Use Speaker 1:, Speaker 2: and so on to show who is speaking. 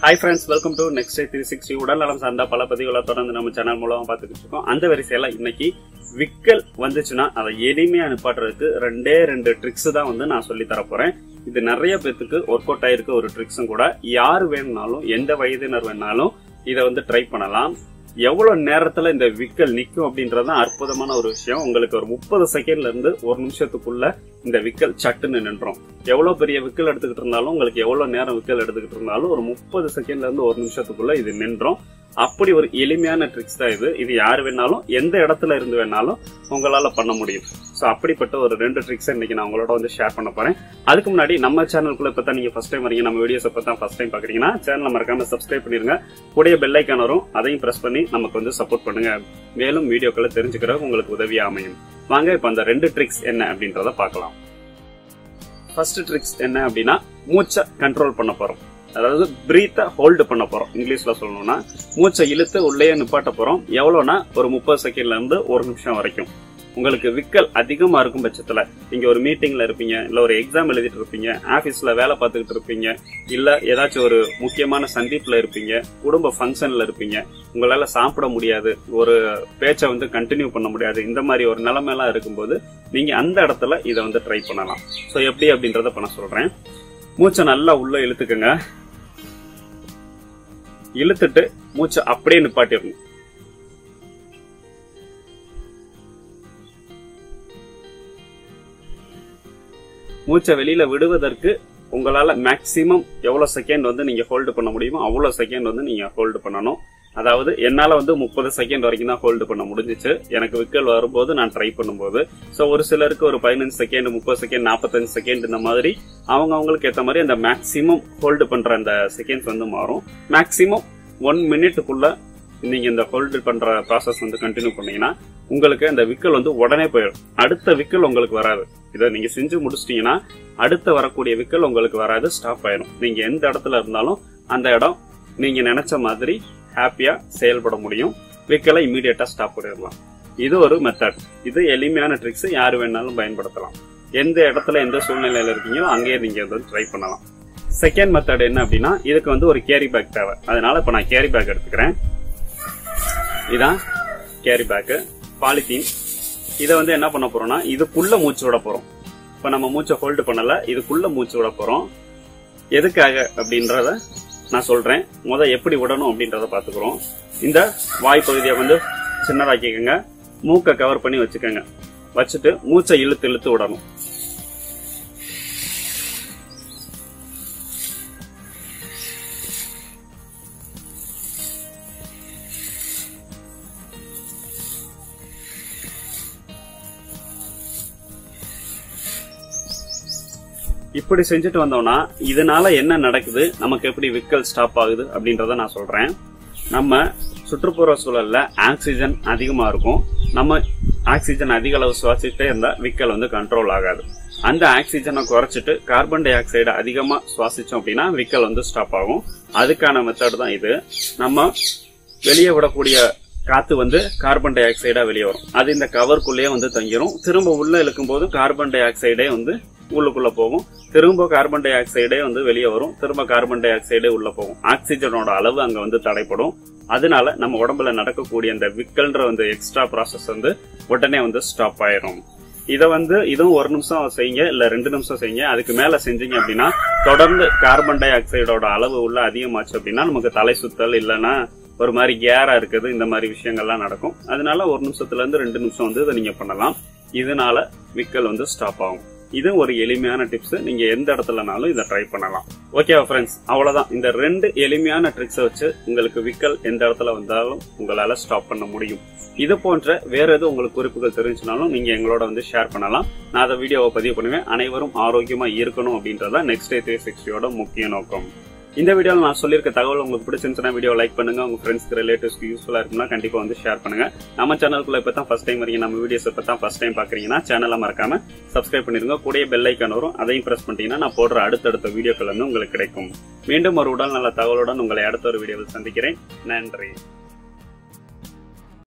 Speaker 1: hi friends welcome to next three sixty உடல் நலம் சார்ந்த பல பதிவுகளை தொடர்ந்து நம்ம சேனல் மூலமா பார்த்துக்கிட்டு இருக்கோம் அந்த வரிசையில இன்னைக்கு விக்கல் வந்துச்சுன்னா அதை எளிமையா அனுப்பாடுறதுக்கு ரெண்டே ரெண்டு ட்ரிக்ஸ் தான் வந்து நான் சொல்லி தர போறேன் இது நிறைய பேத்துக்கு ஒர்க் அவுட் ஆயிருக்க ஒரு ட்ரிக்ஸும் கூட யார் வேணும்னாலும் எந்த வயதினர் வேணாலும் இதை வந்து ட்ரை பண்ணலாம் எவ்வளவு நேரத்துல இந்த விக்கல் நிக்கும் அப்படின்றது அற்புதமான ஒரு விஷயம் உங்களுக்கு ஒரு முப்பது செகண்ட்ல இருந்து ஒரு நிமிஷத்துக்குள்ள இந்த விக்கல் சட்டுன்னு நின்றோம் எவ்வளவு பெரிய விக்கல் எடுத்துக்கிட்டு இருந்தாலும் உங்களுக்கு எவ்வளவு நேரம் விக்கல் எடுத்துக்கிட்டு இருந்தாலும் ஒரு முப்பது செகண்ட்ல இருந்து ஒரு நிமிஷத்துக்குள்ள இது நின்றோம் அப்படி ஒரு எளிமையான ட்ரிக்ஸ் தான் இது இது யார் வேணாலும் எந்த இடத்துல இருந்து வேணாலும் உங்களால பண்ண முடியும் ஸோ அப்படிப்பட்ட ஒரு ரெண்டு ட்ரிக்ஸ் இன்னைக்கு நான் உங்களோட வந்து ஷேர் பண்ண போறேன் அதுக்கு முன்னாடி நம்ம சேனலுக்குள்ள இப்போ தான் நீங்க ஃபர்ஸ்ட் டைம் வரீங்க நம்ம வீடியோஸ் இப்போ தான் ஃபர்ஸ்ட் டைம் பாக்குறீங்கன்னா சேனலை மறக்காம சப்ஸ்கிரைப் பண்ணிருங்க கூடிய பெல் ஐக்கான் வரும் அதையும் பிரஸ் பண்ணி நமக்கு வந்து சப்போர்ட் பண்ணுங்க மேலும் வீடியோக்களை தெரிஞ்சுக்கிற உங்களுக்கு உதவியா அமையும் வாங்க இப்போ அந்த ரெண்டு ட்ரிக்ஸ் என்ன அப்படின்றத பார்க்கலாம் ஃபர்ஸ்ட் ட்ரிக்ஸ் என்ன அப்படின்னா மூச்சை கண்ட்ரோல் பண்ண போறோம் அதாவது பிரீத்தை ஹோல்டு பண்ண போறோம் இங்கிலீஷ்ல சொல்லணும்னா மூச்சை இழுத்து உள்ளே நிப்பாட்ட போறோம் எவ்வளவுனா ஒரு முப்பது செகண்ட்ல இருந்து ஒரு நிமிஷம் வரைக்கும் உங்களுக்கு விக்கல் அதிகமா இருக்கும் பட்சத்துல நீங்க ஒரு மீட்டிங்ல இருப்பீங்க இல்ல ஒரு எக்ஸாம் எழுதிட்டு இருப்பீங்க ஆபீஸ்ல வேலை பார்த்துக்கிட்டு இருப்பீங்க இல்ல ஏதாச்சும் ஒரு முக்கியமான சந்திப்புல இருப்பீங்க குடும்ப ஃபங்க்ஷன்ல இருப்பீங்க உங்களால சாப்பிட முடியாது ஒரு பேச்சை வந்து கண்டினியூ பண்ண முடியாது இந்த மாதிரி ஒரு நிலைமையெல்லாம் இருக்கும்போது நீங்க அந்த இடத்துல இதை வந்து ட்ரை பண்ணலாம் ஸோ எப்படி அப்படின்றத பண்ண சொல்றேன் மூச்சை நல்லா உள்ள இழுத்துக்கங்க இழுத்துட்டு மூச்சை அப்படியே நிப்பாட்டிடணும் மூச்சை வெளியில விடுவதற்கு உங்களால மேக்சிமம் எவ்வளவு செகண்ட் வந்து நீங்க ஹோல்டு பண்ண முடியுமோ அவ்வளவு செகண்ட் வந்து நீங்க ஹோல்டு பண்ணணும் அதாவது என்னால வந்து முப்பது செகண்ட் வரைக்கும் தான் ஹோல்டு பண்ண முடிஞ்சிச்சு எனக்கு விக்கல் வரும்போது நான் ட்ரை பண்ணும்போது ஸோ ஒரு சிலருக்கு ஒரு பதினஞ்சு செகண்ட் முப்பது செகண்ட் நாற்பத்தஞ்சு செகண்ட் இந்த மாதிரி அவங்க அவங்களுக்கு ஏற்ற மாதிரி அந்த மேக்சிமம் ஹோல்டு பண்ற அந்த செகண்ட்ஸ் வந்து மாறும் மேக்சிமம் ஒன் மினிட்டுக்குள்ள நீங்க இந்த ஹோல்டு பண்ற ப்ராசஸ் வந்து கண்டினியூ பண்ணீங்கன்னா உங்களுக்கு அந்த விக்கல் வந்து உடனே போயிடும் அடுத்த விக்கல் உங்களுக்கு வராது இதை நீங்க செஞ்சு முடிச்சிட்டீங்கன்னா அடுத்த வரக்கூடிய விக்கல் உங்களுக்கு வராது ஸ்டாப் ஆயிடும் நீங்க எந்த இடத்துல இருந்தாலும் அந்த இடம் நீங்க நினைச்ச மாதிரி ஹாப்பியா செயல்பட முடியும் விக்கலை இமீடியட்டா ஸ்டாப் பண்ணிடலாம் இது ஒரு மெத்தட் இது எளிமையான ட்ரிக்ஸ் யாரு வேணாலும் பயன்படுத்தலாம் எந்த இடத்துல எந்த சூழ்நிலையில இருக்கீங்களோ அங்கேயே நீங்க வந்து ட்ரை பண்ணலாம் செகண்ட் மெத்தட் என்ன அப்படின்னா இதுக்கு வந்து ஒரு கேரி பேக் தேவை அதனால இப்ப நான் கேரி பேக் எடுத்துக்கிறேன் இதான் கேரி பேக்கு பாலித்தீன் இதை வந்து என்ன பண்ண போறோம்னா இதுக்குள்ள மூச்சு விட போறோம் இப்ப நம்ம மூச்சை ஹோல்டு பண்ணல இதுக்குள்ள மூச்சு விட போறோம் எதுக்காக அப்படின்றத நான் சொல்றேன் முத எப்படி விடணும் அப்படின்றத பாத்துக்கிறோம் இந்த வாய் பகுதியை வந்து சின்னதாக்கிக்கோங்க மூக்கை கவர் பண்ணி வச்சுக்கோங்க வச்சுட்டு மூச்சை இழுத்து இழுத்து விடணும் இப்படி செஞ்சுட்டு வந்தோம்னா இதனால என்ன நடக்குது நமக்கு எப்படி விக்கல் ஸ்டாப் ஆகுது அப்படின்றத நான் சொல்றேன் நம்ம சுற்றுப்புற சூழல்ல ஆக்சிஜன் அதிகமா இருக்கும் நம்ம ஆக்சிஜன் அதிக அளவு சுவாசிச்சுட்டே இருந்தா விக்கல் வந்து கண்ட்ரோல் ஆகாது அந்த ஆக்சிஜனை குறைச்சிட்டு கார்பன் டை ஆக்சைடு அதிகமா சுவாசிச்சோம் அப்படின்னா விக்கல் வந்து ஸ்டாப் ஆகும் அதுக்கான மெத்தட் தான் இது நம்ம வெளியே விடக்கூடிய காத்து வந்து கார்பன் டை ஆக்சைடா வெளியே வரும் அது இந்த கவருக்குள்ளேயே வந்து தங்கிரும் திரும்ப உள்ள இழுக்கும் போது கார்பன் டை ஆக்சைடே வந்து உள்ளுக்குள்ள போகும் திரும்ப கார்பன் டை ஆக்சைடே வந்து வெளியே வரும் திரும்ப கார்பன் டை ஆக்சைடே உள்ள போகும் ஆக்சிஜனோட அளவு அங்க வந்து தடைப்படும் அதனால நம்ம உடம்புல நடக்கக்கூடிய அந்த விக்கல்ன்ற அந்த எக்ஸ்ட்ரா ப்ராசஸ் வந்து உடனே வந்து ஸ்டாப் ஆயிரும் இதை வந்து இதுவும் ஒரு நிமிஷம் செய்யுங்க இல்ல ரெண்டு நிமிஷம் செய்யுங்க அதுக்கு மேல செஞ்சீங்க அப்படின்னா தொடர்ந்து கார்பன் டை ஆக்சைடோட அளவு உள்ள அதிகமாச்சு அப்படின்னா நமக்கு தலை சுத்தல் இல்லைன்னா ஒரு மாதிரி கேரா இருக்குது இந்த மாதிரி விஷயங்கள்லாம் நடக்கும் அதனால ஒரு நிமிஷத்துல இருந்து ரெண்டு நிமிஷம் வந்து இதை நீங்க பண்ணலாம் இதனால விக்கல் வந்து ஸ்டாப் ஆகும் இது ஒரு எளிமையான டிப்ஸ் நீங்க எந்த இடத்துலனாலும் இதை ட்ரை பண்ணலாம் ஓகேவா ஃப்ரெண்ட்ஸ் அவ்வளவுதான் இந்த ரெண்டு எளிமையான ட்ரிக்ஸை வச்சு உங்களுக்கு விக்கல் எந்த இடத்துல வந்தாலும் உங்களால ஸ்டாப் பண்ண முடியும் இது போன்ற வேற எதுவும் உங்களுக்கு குறிப்புகள் தெரிஞ்சுனாலும் நீங்க எங்களோட வந்து ஷேர் பண்ணலாம் நான் அதை வீடியோவை பதிவு பண்ணுவேன் அனைவரும் ஆரோக்கியமா இருக்கணும் அப்படின்றத நெக்ஸ்ட் டே த்ரீ சிக்ஸ்டியோட முக்கிய நோக்கம் இந்த வீடியோவில் நான் சொல்லியிருக்க தகவல் உங்களுக்கு பிடிச்சிருந்துச்சுன்னா வீடியோ லைக் பண்ணுங்க உங்க ஃப்ரெண்ட்ஸ்க்கு ரிலேட்டிவ்ஸ்க்கு யூஸ்ஃபுல்லா இருக்குன்னா கண்டிப்பா வந்து ஷேர் பண்ணுங்க நம்ம சேனலுக்குள்ள இப்போ தான் ஃபர்ஸ்ட் டைம் வரீங்க நம்ம வீடியோஸ் இப்போ தான் ஃபர்ஸ்ட் டைம் பாக்குறீங்கன்னா சேனலை மறக்காம சப்ஸ்கிரைப் பண்ணிருங்க கூடிய பெல் ஐக்கான் வரும் அதையும் பிரஸ் பண்ணிட்டீங்கன்னா நான் போடுற அடுத்தடுத்த வீடியோக்கள் வந்து உங்களுக்கு கிடைக்கும் மீண்டும் ஒரு உடல் நல்ல தகவலுடன் உங்களை அடுத்த ஒரு வீடியோவில் சந்திக்கிறேன் நன்றி